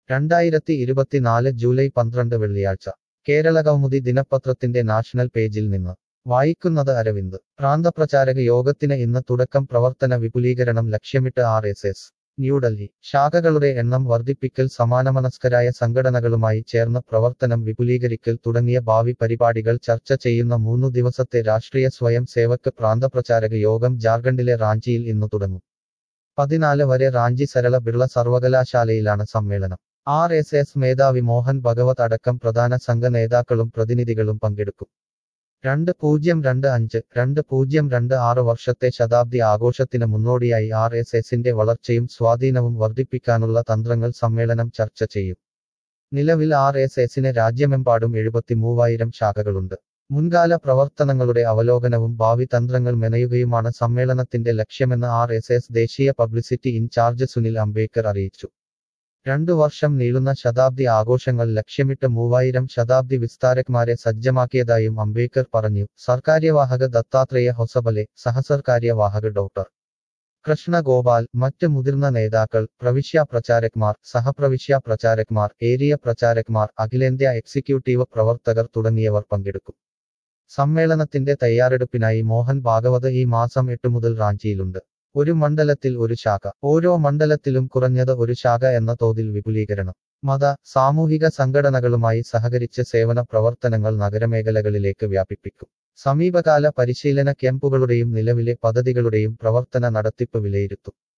രണ്ടായിരത്തി ഇരുപത്തിനാല് ജൂലൈ പന്ത്രണ്ട് വെള്ളിയാഴ്ച കേരളകൗമുദി ദിനപത്രത്തിന്റെ നാഷണൽ പേജിൽ നിന്ന് വായിക്കുന്നത് അരവിന്ദ് പ്രാന്തപ്രചാരക യോഗത്തിന് ഇന്ന് തുടക്കം പ്രവർത്തന വിപുലീകരണം ലക്ഷ്യമിട്ട് ആർ എസ് എസ് ന്യൂഡൽഹി ശാഖകളുടെ എണ്ണം വർദ്ധിപ്പിക്കൽ സമാനമനസ്കരായ സംഘടനകളുമായി ചേർന്ന് പ്രവർത്തനം വിപുലീകരിക്കൽ തുടങ്ങിയ ഭാവി പരിപാടികൾ ചർച്ച ചെയ്യുന്ന മൂന്നു ദിവസത്തെ രാഷ്ട്രീയ സ്വയം സേവക് പ്രാന്തപ്രചാരക യോഗം ജാർഖണ്ഡിലെ റാഞ്ചിയിൽ ഇന്നു തുടങ്ങും പതിനാല് വരെ റാഞ്ചി സരള ബിർള സർവകലാശാലയിലാണ് സമ്മേളനം ആർ എസ് എസ് മേധാവി മോഹൻ ഭഗവത് അടക്കം പ്രധാന സംഘ നേതാക്കളും പ്രതിനിധികളും പങ്കെടുക്കും രണ്ട് പൂജ്യം രണ്ട് അഞ്ച് രണ്ട് പൂജ്യം രണ്ട് ആറ് വർഷത്തെ ശതാബ്ദി ആഘോഷത്തിന് മുന്നോടിയായി ആർ എസ് എസിന്റെ വളർച്ചയും സ്വാധീനവും വർദ്ധിപ്പിക്കാനുള്ള തന്ത്രങ്ങൾ സമ്മേളനം ചർച്ച ചെയ്യും നിലവിൽ ആർ എസ് എസിന് രാജ്യമെമ്പാടും എഴുപത്തിമൂവായിരം ശാഖകളുണ്ട് മുൻകാല പ്രവർത്തനങ്ങളുടെ അവലോകനവും ഭാവി തന്ത്രങ്ങൾ മെനയുകയുമാണ് സമ്മേളനത്തിന്റെ ലക്ഷ്യമെന്ന് ആർ എസ് എസ് ദേശീയ പബ്ലിസിറ്റി ഇൻചാർജ് സുനിൽ അംബേദ്കർ അറിയിച്ചു രണ്ടു വർഷം നീളുന്ന ശതാബ്ദി ആഘോഷങ്ങൾ ലക്ഷ്യമിട്ട് മൂവായിരം ശതാബ്ദി വിസ്താരകന്മാരെ സജ്ജമാക്കിയതായും അംബേദ്കർ പറഞ്ഞു സർക്കാര്യവാഹക ദത്താത്രേയ ഹൊസബലെ സഹസർക്കാര്യവാഹക ഡോക്ടർ കൃഷ്ണ ഗോപാൽ മറ്റ് മുതിർന്ന നേതാക്കൾ പ്രവിശ്യ പ്രചാരക്മാർ സഹപ്രവിശ്യ പ്രചാരക്മാർ ഏരിയ പ്രചാരക്മാർ അഖിലേന്ത്യാ എക്സിക്യൂട്ടീവ് പ്രവർത്തകർ തുടങ്ങിയവർ പങ്കെടുക്കും സമ്മേളനത്തിന്റെ തയ്യാറെടുപ്പിനായി മോഹൻ ഭാഗവത് ഈ മാസം എട്ട് മുതൽ റാഞ്ചിയിലുണ്ട് ഒരു മണ്ഡലത്തിൽ ഒരു ശാഖ ഓരോ മണ്ഡലത്തിലും കുറഞ്ഞത് ഒരു ശാഖ എന്ന തോതിൽ വിപുലീകരണം മത സാമൂഹിക സംഘടനകളുമായി സഹകരിച്ച് സേവന പ്രവർത്തനങ്ങൾ നഗരമേഖലകളിലേക്ക് വ്യാപിപ്പിക്കും സമീപകാല പരിശീലന ക്യാമ്പുകളുടെയും നിലവിലെ പദ്ധതികളുടെയും പ്രവർത്തന നടത്തിപ്പ് വിലയിരുത്തും